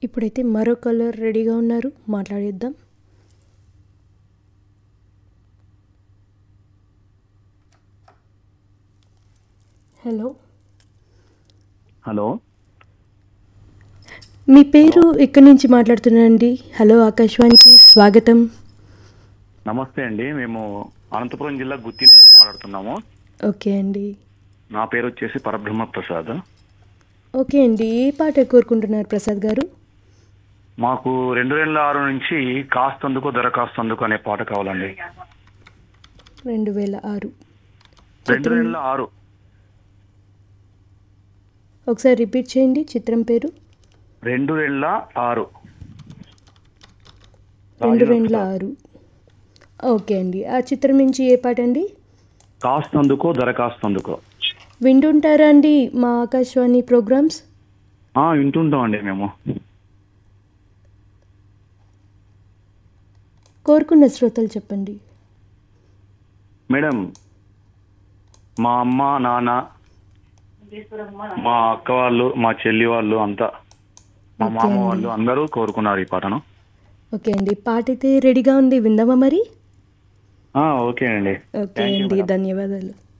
ఇప్పుడైతే మరో కలర్ రెడీగా ఉన్నారు మాట్లాడేద్దాం హలో హలో మీ పేరు ఎక్కడి నుంచి మాట్లాడుతున్నారండి హలో ఆకాశవాణికి స్వాగతం నమస్తే అండి మేము అనంతపురం జిల్లా గుత్తి నుండి మాట్లాడుతున్నాము ఓకే అండి నా పేరు వచ్చేసి పరబ్రహ్మ ప్రసాద్ ఓకే అండి ఏ పాట కోరుకుంటున్నారు ప్రసాద్ గారు మాకు రెండు వేల ఆరు నుంచి కాస్తందుకు దరఖాస్తందుకు అనే పాట కావాలండి రెండు వేల ఆరు రెండు వేల ఆరు ఒకసారి రిపీట్ చేయండి చిత్రం పేరు రెండు వేల ఆరు రెండు రెండ్ల ఆరు ఓకే అండి ఆ చిత్రం నుంచి ఏ పాట అండి కాస్తందుకో దరఖాస్తందుకో వింటుంటారా అండి మా ఆకాశవాణి ప్రోగ్రామ్స్ ఆ, వింటుంటామండి మేము కోరుకున్న శ్రోతలు చెప్పండి మేడం మా అమ్మ నాన్న మా అక్క వాళ్ళు మా చెల్లి వాళ్ళు అంతా మా ఓకే మామ అండి. వాళ్ళు అందరూ కోరుకున్నారు ఈ పాటను ఓకే అండి పాట అయితే రెడీగా ఉంది విందామా మరి ఆ, ఓకే అండి ఓకే Thank you, అండి madam. ధన్యవాదాలు